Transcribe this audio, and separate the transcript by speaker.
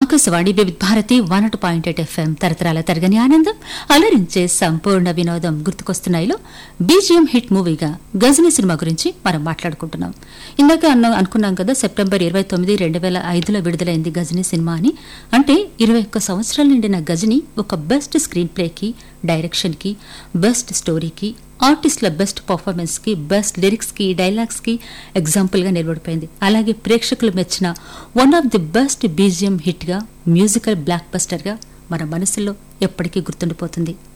Speaker 1: ఆకాశవాణి వివిధ భారతి వన్ అటు point eight FM తరతరాల తరగని ఆనందం అలరించే సంపూర్ణ వినోదం గుర్తుకొస్తున్నాయిలో బీజిఎం హిట్ మూవీగా గజనీ సినిమా గురించి మనం మాట్లాడుకుంటున్నాం ఇందాక అన్న అనుకున్నాం కదా సెప్టెంబర్ ఇరవై తొమ్మిది రెండు వేల ఐదులో విడుదలైంది గజనీ సినిమా అని అంటే ఇరవై ఒక్క సంవత్సరాలు నిండిన గజనీ ఒక బెస్ట్ స్క్రీన్ ప్లేకి డైరెక్షన్కి బెస్ట్ స్టోరీకి ఆర్టిస్టుల బెస్ట్ పర్ఫార్మెన్స్ కి బెస్ట్ లిరిక్స్ కి డైలాగ్స్ కి ఎగ్జాంపుల్ గా నిలబడిపోయింది అలాగే ప్రేక్షకులు మెచ్చిన one of the best BGM hit గా మ్యూజికల్ బ్లాక్ బస్టర్ గా మన మనసులో ఎప్పటికీ గుర్తుండిపోతుంది